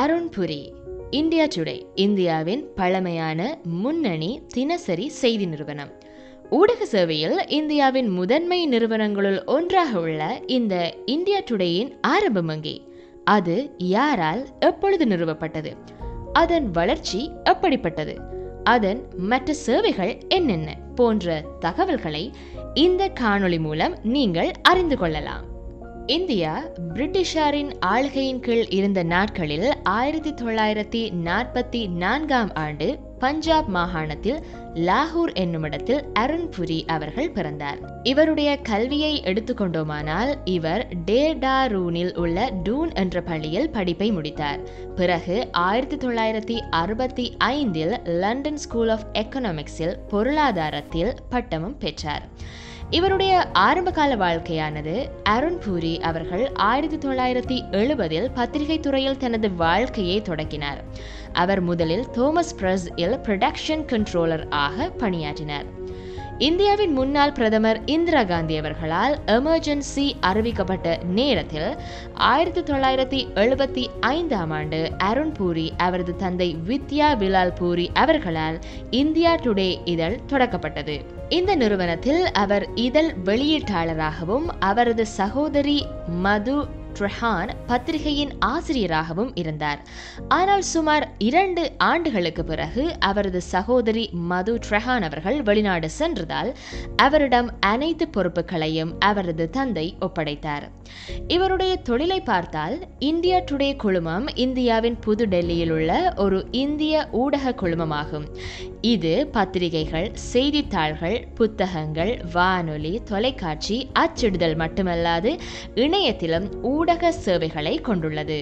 அருண் புரி India today இந்தியாவின் பழமையான முன்னணி தினசரி செய்தி நிறுவனம் ஊடக சேவையில் இந்தியாவின் முதன்மை நிறுவனங்களுள் ஒன்றாக உள்ள இந்த இந்தியா டுடேயின் ஆரம்பம் அங்கே அது யாரால் எப்பொழுது நிறுவப்பட்டது அதன் வளர்ச்சி எப்படிப்பட்டது அதன் மற்ற சேவைகள் என்னென்ன போன்ற தகவல்களை இந்த காணொளி மூலம் நீங்கள் அறிந்து கொள்ளலாம் இந்தியா பிரிட்டிஷாரின் ஆள்கையின் கீழ் இருந்த நாட்களில் ஆயிரத்தி தொள்ளாயிரத்தி நாற்பத்தி நான்காம் ஆண்டு பஞ்சாப் மாகாணத்தில் லாகூர் என்னுமிடத்தில் அருண்புரி அவர்கள் பிறந்தார் இவருடைய கல்வியை எடுத்துக்கொண்டோமானால் இவர் டேடாரூனில் உள்ள டூன் என்ற பள்ளியில் படிப்பை முடித்தார் பிறகு ஆயிரத்தி தொள்ளாயிரத்தி அறுபத்தி ஐந்தில் லண்டன் ஸ்கூல் ஆஃப் எக்கனாமிக்ஸில் பொருளாதாரத்தில் பட்டமும் பெற்றார் இவருடைய ஆரம்பகால வாழ்க்கையானது அருண் பூரி அவர்கள் ஆயிரத்தி தொள்ளாயிரத்தி எழுபதில் பத்திரிகை துறையில் தனது வாழ்க்கையை தொடங்கினார் அவர் முதலில் தோமஸ் பிரஸ் இல் ப்ரொடக்ஷன் கண்ட்ரோலர் ஆக பணியாற்றினார் இந்தியாவின் முன்னாள் பிரதமர் இந்திரா காந்தி அவர்களால் எமர்ஜென்சி அறிவிக்கப்பட்ட நேரத்தில் ஆயிரத்தி தொள்ளாயிரத்தி எழுபத்தி ஐந்தாம் ஆண்டு அருண் பூரி அவரது தந்தை வித்யா விலால் பூரி அவர்களால் இந்தியா டுடே இதழ் தொடக்கப்பட்டது இந்த நிறுவனத்தில் அவர் இதழ் வெளியீட்டாளராகவும் அவரது சகோதரி மது ட்ரெஹான் பத்திரிகையின் ஆசிரியராகவும் இருந்தார் ஆனால் சுமார் இரண்டு ஆண்டுகளுக்கு பிறகு அவரது சகோதரி மது ட்ரெஹான் அவர்கள் வெளிநாடு சென்றதால் அவரிடம் அனைத்து பொறுப்புகளையும் அவரது தந்தை ஒப்படைத்தார் இவருடைய தொழிலை பார்த்தால் இந்தியா டுடே குழுமம் இந்தியாவின் புது டெல்லியில் உள்ள ஒரு இந்திய ஊடக குழுமமாகும் இது பத்திரிகைகள் செய்தித்தாள்கள் புத்தகங்கள் வானொலி தொலைக்காட்சி அச்சிடுதல் மட்டுமல்லாது இணையத்திலும் ஊடக சேவைகளை கொண்டுள்ளது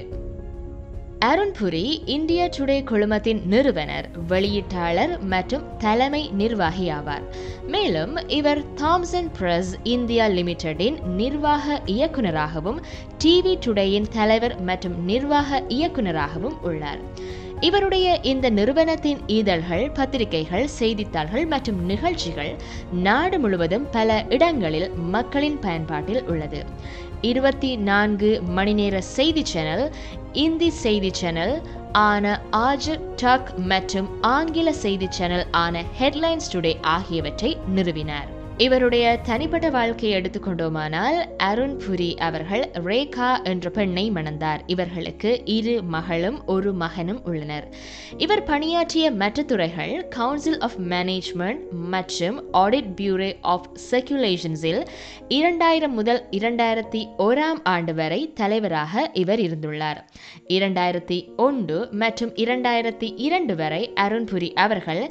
அருண்புரி இந்தியா டுடே குழுமத்தின் நிறுவனர் வெளியீட்டாளர் மற்றும் தலைமை நிர்வாகி ஆவார் மேலும் இவர் தாம்சன் பிரஸ் இந்தியா லிமிடெடின் நிர்வாக இயக்குநராகவும் டிவி டுடேயின் தலைவர் மற்றும் நிர்வாக இயக்குநராகவும் உள்ளார் இவருடைய இந்த நிறுவனத்தின் இதழ்கள் பத்திரிகைகள் செய்தித்தாள்கள் மற்றும் நிகழ்ச்சிகள் நாடு முழுவதும் பல இடங்களில் மக்களின் பயன்பாட்டில் உள்ளது இருபத்தி நான்கு மணி நேர செய்தி சேனல் இந்தி செய்தி சேனல் ஆன ஆஜ் டக் மற்றும் ஆங்கில செய்தி சேனல் ஆன ஹெட்லைன்ஸ் டுடே ஆகியவற்றை நிறுவினார் இவருடைய தனிப்பட்ட வாழ்க்கையை எடுத்துக்கொண்டோமானால் அருண் புரி அவர்கள் ரேகா என்ற பெண்ணை மணந்தார் இவர்களுக்கு இரு மகளும் ஒரு மகனும் உள்ளனர் இவர் பணியாற்றிய மற்ற துறைகள் கவுன்சில் ஆஃப் மேனேஜ்மெண்ட் மற்றும் ஆடிட் பியூரோ ஆஃப் சர்க்குலேஷன்ஸில் இரண்டாயிரம் முதல் இரண்டாயிரத்தி ஓராம் ஆண்டு வரை தலைவராக இவர் இருந்துள்ளார் இரண்டாயிரத்தி ஒன்று மற்றும் இரண்டாயிரத்தி இரண்டு வரை அருண்புரி அவர்கள்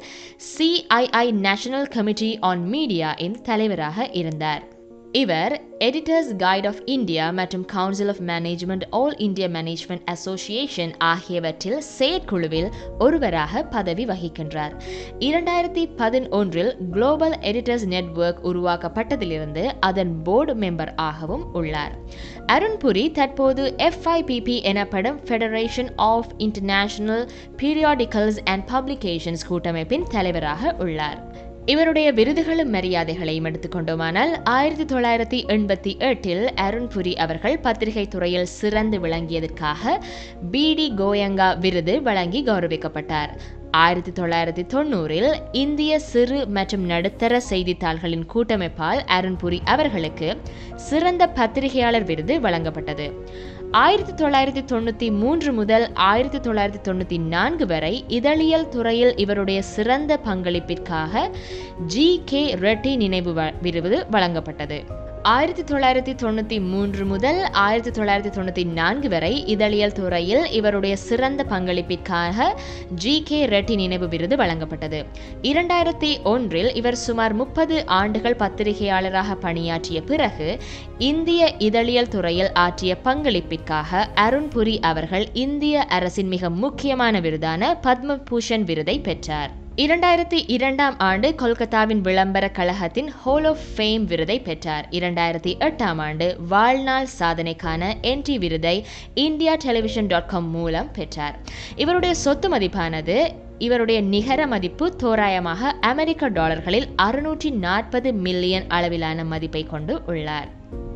CII National Committee on Media in தலைவராக இருந்தார் இவர் எடிட்டர்ஸ் கைட் ஆஃப் இந்தியா மற்றும் Council of Management All India Management Association ஆகியவற்றில் செயற்குழுவில் ஒருவராக பதவி வகிக்கின்றார் இரண்டாயிரத்தி பதினொன்றில் குளோபல் எடிட்டர்ஸ் நெட்வொர்க் உருவாக்கப்பட்டதிலிருந்து அதன் போர்டு மெம்பர் ஆகவும் உள்ளார் அருண்புரி தற்போது எஃப்ஐபிபி எனப்படும் Federation of International Periodicals and Publications கூட்டமைப்பின் தலைவராக உள்ளார் இவருடைய விருதுகளும் மரியாதைகளையும் எடுத்துக்கொண்டோமானால் ஆயிரத்தி தொள்ளாயிரத்தி எண்பத்தி எட்டில் அருண்புரி அவர்கள் பத்திரிகை துறையில் சிறந்து விளங்கியதற்காக பிடி கோயங்கா விருது வழங்கி கௌரவிக்கப்பட்டார் ஆயிரத்தி தொள்ளாயிரத்தி தொண்ணூறில் இந்திய சிறு மற்றும் நடுத்தர செய்தித்தாள்களின் கூட்டமைப்பால் அருண்புரி அவர்களுக்கு சிறந்த பத்திரிகையாளர் விருது வழங்கப்பட்டது ஆயிரத்தி தொள்ளாயிரத்தி தொண்ணூற்றி மூன்று முதல் ஆயிரத்தி தொள்ளாயிரத்தி தொண்ணூற்றி நான்கு வரை இதழியல் துறையில் இவருடைய சிறந்த பங்களிப்பிற்காக ஜி கே ரெட்டி நினைவு விருது வழங்கப்பட்டது ஆயிரத்தி தொள்ளாயிரத்தி தொண்ணூற்றி மூன்று முதல் ஆயிரத்தி தொள்ளாயிரத்தி தொண்ணூற்றி நான்கு வரை இதழியல் துறையில் இவருடைய சிறந்த பங்களிப்பிற்காக ஜி கே ரெட்டி நினைவு விருது வழங்கப்பட்டது இரண்டாயிரத்தி ஒன்றில் இவர் சுமார் முப்பது ஆண்டுகள் பத்திரிகையாளராக பணியாற்றிய பிறகு இந்திய இதழியல் துறையில் ஆற்றிய பங்களிப்பிற்காக அருண்புரி அவர்கள் இந்திய அரசின் மிக முக்கியமான விருதான பத்ம பூஷன் விருதை பெற்றார் இரண்டாயிரத்தி இரண்டாம் ஆண்டு கொல்கத்தாவின் விளம்பர கழகத்தின் ஹோல் ஆஃப் ஃபேம் விருதை பெற்றார் இரண்டாயிரத்தி எட்டாம் ஆண்டு வாழ்நாள் சாதனைக்கான என்டி விருதை இந்தியா டெலிவிஷன் டாட் காம் மூலம் பெற்றார் இவருடைய சொத்து மதிப்பானது இவருடைய நிகர மதிப்பு தோராயமாக அமெரிக்க டாலர்களில் அறுநூற்றி நாற்பது மில்லியன் அளவிலான மதிப்பை கொண்டு உள்ளார்